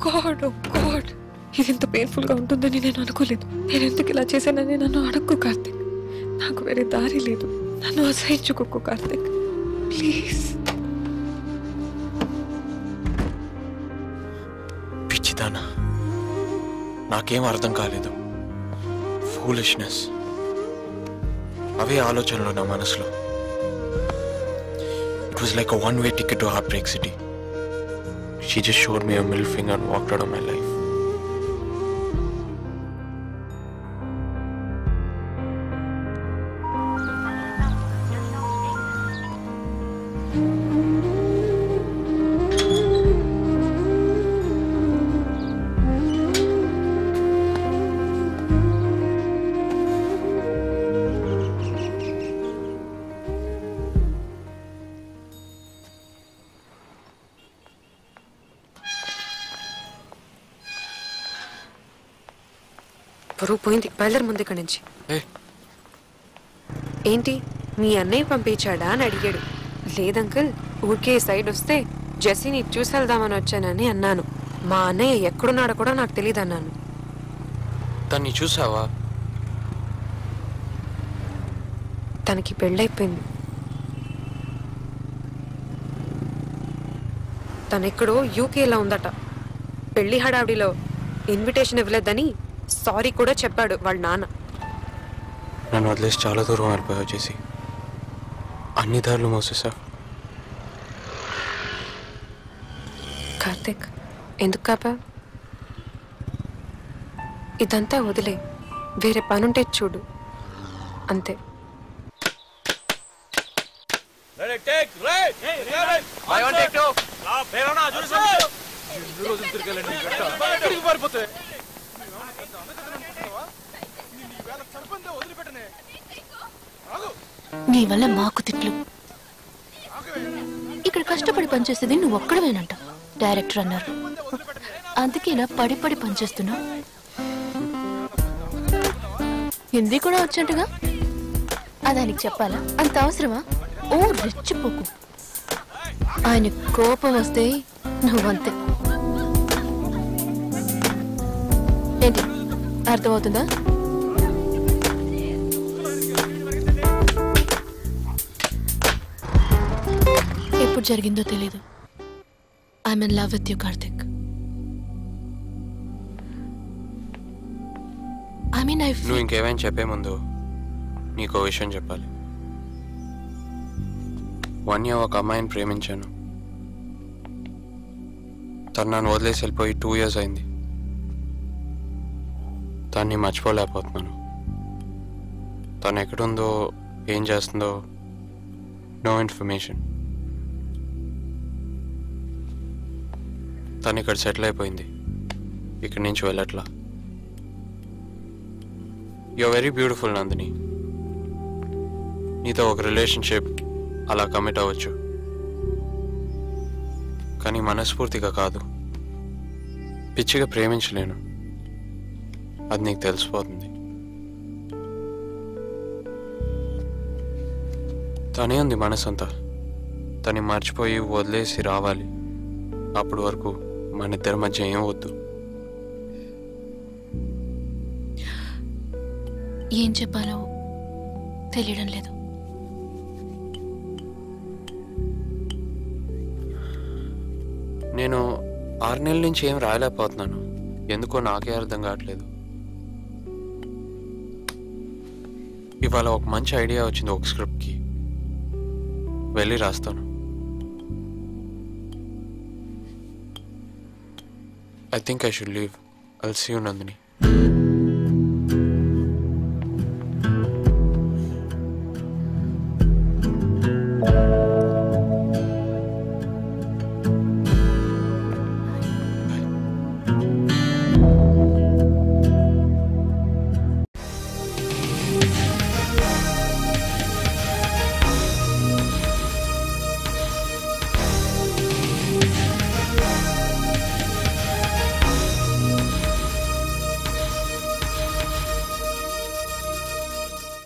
God ఓ God ఇది ఇంత painful గా ఉంటుందని నేను అనుకోలేదు నేను ఎందుకు ఇలా చేశానని నన్ను అడక్కు కార్తిక్ నాకు వేరే దారి లేదు నన్ను అసహించుకోకు కార్తిక్ ప్లీజ్ పిచ్చిదానా నాకేం అర్థం కాలేదు ఫూలిష్నెస్ అవే ఆలోచనలు నా మనసులో it was like a one way ticket to heartbreak city she just showed me middle finger and walked out of my life పరువు పోయింది బయలుదేరి ముందు ఇక్కడి నుంచి ఏ ఏంటి మీ అన్నయ్య పంపించాడా అని అడిగాడు లేదంకుల్ ఊరికే ఈ సైడ్ వస్తే జెస్సీని చూసి వెళ్దామని వచ్చానని అన్నాను మా అన్నయ్య ఎక్కడున్నాడో కూడా నాకు తెలియదు అన్నాను దాన్ని చూసావా తనకి పెళ్ళైపోయింది తనెక్కడో యూకేలో ఉందట పెళ్లి హడావిడిలో ఇన్విటేషన్ ఇవ్వలేదని సారీ కూడా చెప్పాడు వాళ్ళ నాన్న నన్ను వదిలేసి చాలా దూరం వెళ్ళిపోయావు చేసి అన్ని దారులు మోసేసా కార్తిక్ ఎందుకు కాపా ఇదంతా వదిలే వేరే పనుంటే చూడు అంతే నీ వల్ల మాకు తిట్లు ఇక్కడ కష్టపడి పనిచేసేది నువ్వు ఒక్కడవేనంట డైరెక్టర్ అన్నారు అందుకే ఇలా పడి పడి పనిచేస్తున్నావు హిందీ కూడా వచ్చంటగా అదానికి చెప్పాలా అంత అవసరమా ఓ రెచ్చిపోకు ఆయన కోపం వస్తే నువ్వంతే ఏంటి అర్థమవుతుందా ఎప్పుడు జరిగిందో తెలీదు I'm in love with you Karthik I mean I నువ్వు ఇంకేమైనా చెప్పే ముందు నీకో విషయం చెప్పాలి వన్య ఒక అమ్మాయిని ప్రేమించాను తను నన్ను వదిలేసి వెళ్ళిపోయి టూ ఇయర్స్ అయింది దాన్ని మర్చిపోలేకపోతున్నాను తను ఎక్కడుందో ఏం చేస్తుందో నో ఇన్ఫర్మేషన్ తను ఇక్కడ సెటిల్ అయిపోయింది ఇక్కడి నుంచి వెళ్ళట్లా యు వెరీ బ్యూటిఫుల్ నందిని నీతో ఒక రిలేషన్షిప్ అలా కమిట్ అవ్వచ్చు కానీ మనస్ఫూర్తిగా కాదు పిచ్చిగా ప్రేమించలేను అది నీకు తెలిసిపోతుంది తనే ఉంది మనసంతా తని మర్చిపోయి వదిలేసి రావాలి అప్పటి వరకు మన ఇద్దరి మధ్య ఏం వద్దు ఏం చెప్పాలో తెలియడం లేదు నేను ఆరు నెలల నుంచి ఏం రాయలేకపోతున్నాను ఎందుకో నాకే అర్థం కావట్లేదు ఇవాళ ఒక మంచి ఐడియా వచ్చింది ఒక స్క్రిప్ట్కి వెళ్ళి రాస్తాను I think I should leave I'll see you Nandini